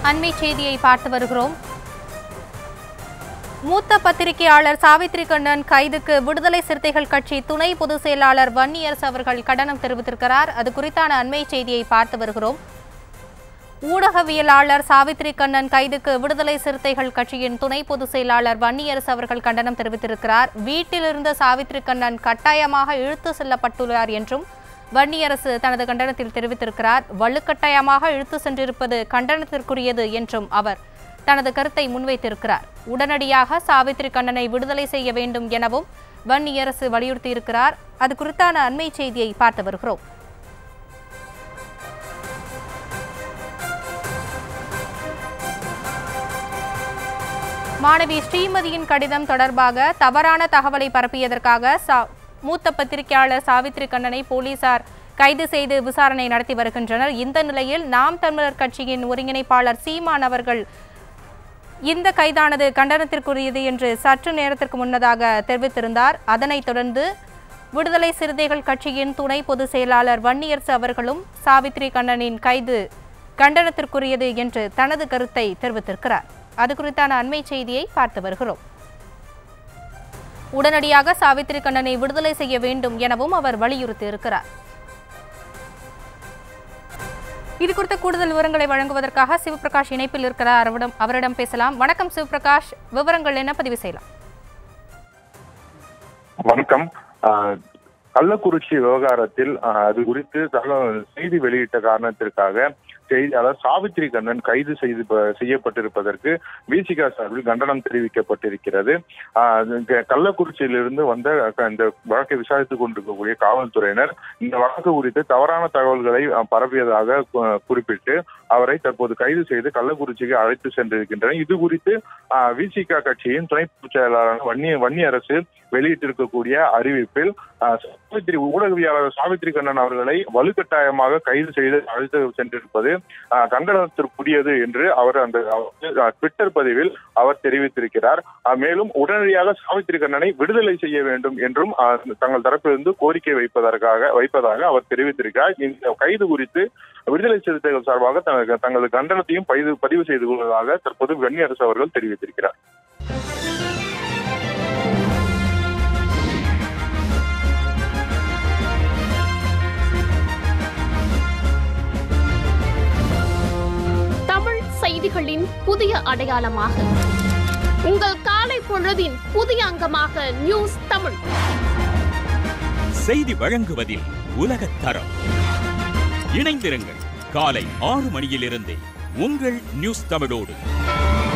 அண்மை செய்தியை பார்த்து வருகிறோம் மூத்த பத்திரிகையாளர் சாவித்ரி கண்ணன் கைதுக்கு விடுதலை சிறுத்தைகள் கட்சி துணை பொதுச் செயலாளர் வன்னியரசு அவர்கள் கண்டனம் தெரிவித்திருக்கிறார் அது குறித்தான அண்மை செய்தியை பார்த்து வருகிறோம் ஊடகவியலாளர் சாவித்ரி கண்ணன் கைதுக்கு விடுதலை சிறுத்தைகள் கட்சியின் துணை பொதுச் செயலாளர் வன்னியரசு அவர்கள் கண்டனம் தெரிவித்திருக்கிறார் வீட்டிலிருந்த சாவித்ரி கண்ணன் கட்டாயமாக இழுத்து செல்லப்பட்டுள்ளார் என்றும் வன்னியரசு தனது கண்டனத்தில் தெரிவித்திருக்கிறார் வலுக்கட்டாயமாக இழுத்து சென்றிருப்பது கண்டனத்திற்குரியது என்றும் அவர் தனது கருத்தை முன்வைத்திருக்கிறார் உடனடியாக சாவித்ரி கண்ணனை விடுதலை செய்ய வேண்டும் எனவும் வன்னியரசு வலியுறுத்தியிருக்கிறார் அது குறித்தான அண்மை செய்தியை பார்த்து வருகிறோம் மாணவி ஸ்ரீமதியின் கடிதம் தொடர்பாக தவறான தகவலை பரப்பியதற்காக சா- மூத்த பத்திரிகையாளர் சாவித்ரி கண்ணனை போலீசார் கைது செய்து விசாரணை நடத்தி வருகின்றனர் இந்த நிலையில் நாம் தமிழர் கட்சியின் ஒருங்கிணைப்பாளர் சீமான் அவர்கள் இந்த கைதானது கண்டனத்திற்குரியது என்று சற்று நேரத்திற்கு முன்னதாக தெரிவித்திருந்தார் அதனைத் தொடர்ந்து விடுதலை சிறுத்தைகள் கட்சியின் துணை பொதுச் செயலாளர் வன்னியரசு அவர்களும் சாவித்ரி கண்ணனின் கைது கண்டனத்திற்குரியது என்று தனது கருத்தை தெரிவித்திருக்கிறார் அது குறித்தான அண்மை செய்தியை பார்த்து வருகிறோம் உடனடியாக சாவித்ரி கண்ணனை விடுதலை செய்ய வேண்டும் எனவும் அவர் வலியுறுத்தியிருக்கிறார் இது குறித்த கூடுதல் விவரங்களை வழங்குவதற்காக சிவபிரகாஷ் இணைப்பில் இருக்கிறார் அவரிடம் அவரிடம் பேசலாம் வணக்கம் சிவபிரகாஷ் விவரங்கள் என்ன பதிவு செய்யலாம் வணக்கம் ஆஹ் கள்ளக்குறிச்சி விவகாரத்தில் ஆஹ் அது குறித்து தகவல் செய்தி வெளியிட்ட காரணத்திற்காக செய்தியாளர் சாவித்ரி கண்ணன் கைது செய்து செய்யப்பட்டிருப்பதற்கு விசிகா சார்பில் கண்டனம் தெரிவிக்கப்பட்டிருக்கிறது ஆஹ் இங்க கள்ளக்குறிச்சியிலிருந்து வந்த க- இந்த வழக்கை விசாரித்துக் கொண்டிருக்கக்கூடிய காவல்துறையினர் இந்த வழக்கு குறித்து தவறான தகவல்களை ஆஹ் பரப்பியதாக கு- குறிப்பிட்டு அவரை தற்போது கைது செய்து கள்ளக்குறிச்சிக்கு அழைத்து சென்றிருக்கின்றனர் இது குறித்து விசிகா கட்சியின் துணை பொதுச் செயலாளரான வன்னி வன்னி அரசு வெளியிட்டிருக்கக்கூடிய அறிவிப்பில் ஆஹ், சாவித்ரி ஊடகவியலாளர் சாவித்ரி கண்ணன் அவர்களை வலுக்கட்டாயமாக கைது செய்து அழைத்து சென்றிருப்பது ஆஹ், கண்டனத்திற்குரியது என்று அவர் அந்த அவர் ட்விட்டர் பதிவில் அவர் தெரிவித்திருக்கிறார் ஆஹ், மேலும் உடனடியாக சாவித்ரி கண்ணனை விடுதலை செய்ய வேண்டும் என்றும் ஆஹ், தங்கள் தரப்பிலிருந்து கோரிக்கை வைப்பதற்காக வைப்பதாக அவர் தெரிவித்திருக்கிறார் இந்த கைது குறித்து விடுதலை சிறுத்தைகள் சார்பாக தங்க- தங்களது கண்டனத்தையும் பதிவு பதிவு செய்து கொள்வதாக தற்போது வெண்ணி அரசு அவர்கள் தெரிவித்திருக்கிறார் தமிழ் செய்திகளின் புதிய அடையாளமாக உங்கள் காலை பொழுதின் புதிய அங்கமாக நியூஸ் தமிழ் செய்தி வழங்குவதில் உலகத் தரம் இணைந்திருங்கள் காலை ஆறு மணியிலிருந்தே உங்கள் நியூஸ் தமிழோடு